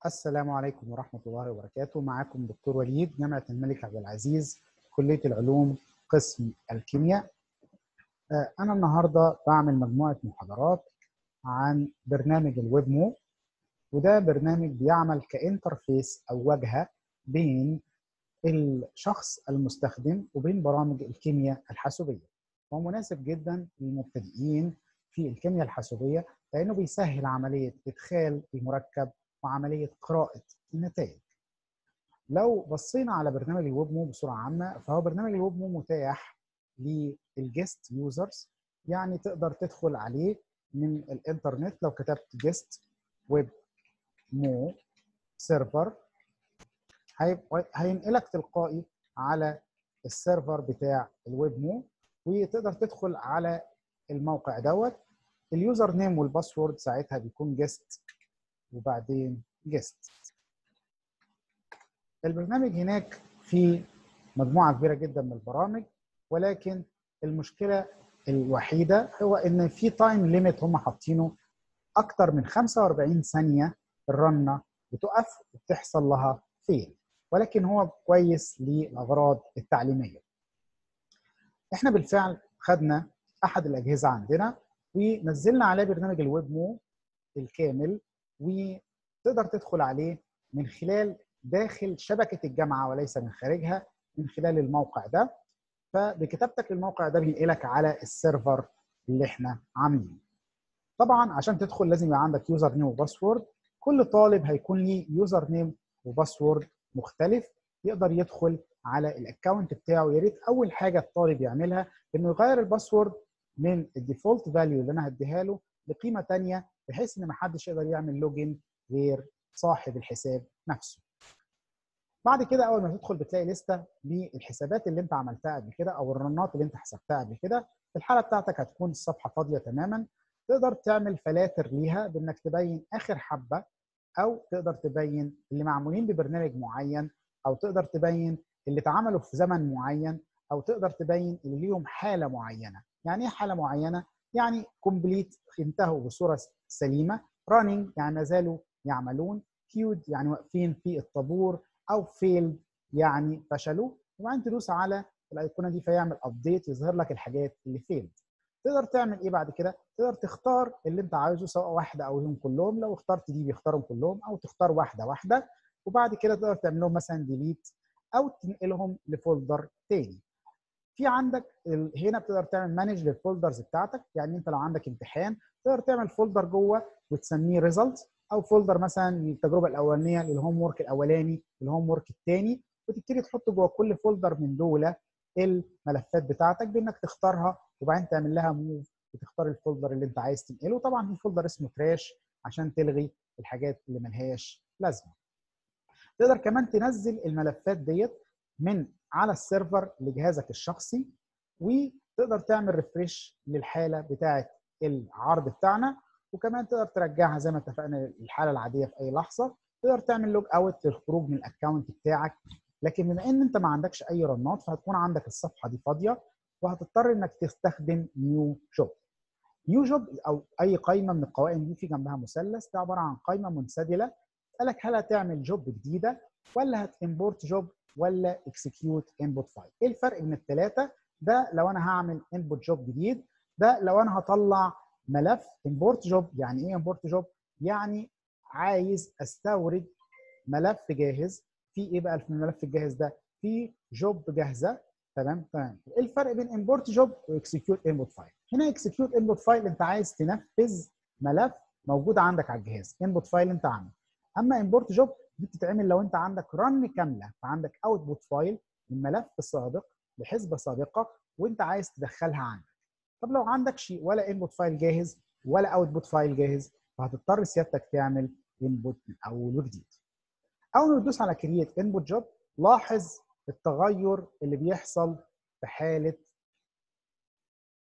السلام عليكم ورحمة الله وبركاته معكم دكتور وليد جامعة الملك عبد العزيز كلية العلوم قسم الكيمياء آه، أنا النهاردة بعمل مجموعة محاضرات عن برنامج الويب مو وده برنامج بيعمل كإنترفيس أو واجهة بين الشخص المستخدم وبين برامج الكيمياء الحاسوبية هو مناسب جدا للمبتدئين في الكيمياء الحاسوبية لأنه بيسهل عملية إدخال المركب وعمليه قراءه النتائج. لو بصينا على برنامج الويب مو بصوره عامه فهو برنامج الويب مو متاح للجيست يوزرز يعني تقدر تدخل عليه من الانترنت لو كتبت جيست ويب مو سيرفر هينقلك تلقائي على السيرفر بتاع الويب مو وتقدر تدخل على الموقع دوت اليوزر نيم والباسورد ساعتها بيكون جيست وبعدين جيست البرنامج هناك فيه مجموعة كبيرة جدا من البرامج ولكن المشكلة الوحيدة هو ان في تايم ليميت هم حاطينه اكتر من 45 ثانية الرنة بتقف وبتحصل لها فيل ولكن هو كويس للاغراض التعليمية احنا بالفعل خدنا احد الاجهزة عندنا ونزلنا عليه برنامج الويب مو الكامل وتقدر تدخل عليه من خلال داخل شبكه الجامعه وليس من خارجها من خلال الموقع ده فبكتابتك للموقع ده بينقلك على السيرفر اللي احنا عاملينه. طبعا عشان تدخل لازم يبقى عندك يوزر نيم وباسورد كل طالب هيكون ليه يوزر نيم وباسورد مختلف يقدر يدخل على الاكونت بتاعه يا ريت اول حاجه الطالب يعملها انه يغير الباسورد من الديفولت فاليو اللي انا هديها له لقيمه ثانيه بحيث ان ما حدش يقدر يعمل لوجن غير صاحب الحساب نفسه. بعد كده اول ما تدخل بتلاقي لسته بالحسابات اللي انت عملتها قبل كده او الرنات اللي انت حسبتها قبل كده في الحاله بتاعتك هتكون الصفحه فاضيه تماما تقدر تعمل فلاتر ليها بانك تبين اخر حبه او تقدر تبين اللي معمولين ببرنامج معين او تقدر تبين اللي اتعملوا في زمن معين او تقدر تبين اللي ليهم حاله معينه يعني ايه حاله معينه يعني كومبليت انتهوا بصوره سليمه رانينج يعني ما زالوا يعملون كيود يعني واقفين في الطابور او فيلد يعني فشلوا وبعدين تدوس على الايقونه دي فيعمل ابديت يظهر لك الحاجات اللي فيلد تقدر تعمل ايه بعد كده تقدر تختار اللي انت عايزه سواء واحده او هم كلهم لو اخترت دي بيختارهم كلهم او تختار واحده واحده وبعد كده تقدر تعمل لهم مثلا ديليت او تنقلهم لفولدر تاني في عندك هنا بتقدر تعمل مانج للفولدرز بتاعتك يعني انت لو عندك امتحان تقدر تعمل فولدر جوه وتسميه ريزلت او فولدر مثلا للتجربه الاولانيه للهوم ورك الاولاني للهوم ورك الثاني وتبتدي تحط جوه كل فولدر من دول الملفات بتاعتك بانك تختارها وبعدين تعمل لها موف وتختار الفولدر اللي انت عايز تنقله طبعا في فولدر اسمه تراش عشان تلغي الحاجات اللي ملهاش لازمه تقدر كمان تنزل الملفات ديت من على السيرفر لجهازك الشخصي وتقدر تعمل ريفريش للحاله بتاعه العرض بتاعنا وكمان تقدر ترجعها زي ما اتفقنا الحاله العاديه في اي لحظه تقدر تعمل لوج اوت للخروج من الاكونت بتاعك لكن بما ان انت ما عندكش اي رنات فهتكون عندك الصفحه دي فاضيه وهتضطر انك تستخدم نيو جوب نيو جوب او اي قائمه من القوائم دي في جنبها مثلث ده عباره عن قائمه منسدله قالك هل هتعمل جوب جديده ولا هتمبورت جوب ولا اكسكيوت انبوت فايل ايه الفرق بين الثلاثه ده لو انا هعمل انبوت جوب جديد ده لو انا هطلع ملف امبورت جوب يعني ايه امبورت جوب يعني عايز استورد ملف جاهز في ايه بقى في الملف الجاهز ده في جوب جاهزه تمام تمام ايه الفرق بين امبورت جوب واكسكيوت انبوت فايل هنا اكسكيوت انبوت فايل انت عايز تنفذ ملف موجود عندك على الجهاز انبوت فايل انت عامله اما امبورت جوب دي بتتعمل لو انت عندك رن كامله فعندك اوتبوت فايل من ملف سابق لحسبه سابقه وانت عايز تدخلها عندك طب لو عندك شيء ولا انبوت فايل جاهز ولا اوتبوت فايل جاهز فهتضطر سيادتك تعمل انبوت من اول وجديد اول ما تدوس على كرييت انبوت جوب لاحظ التغير اللي بيحصل في حاله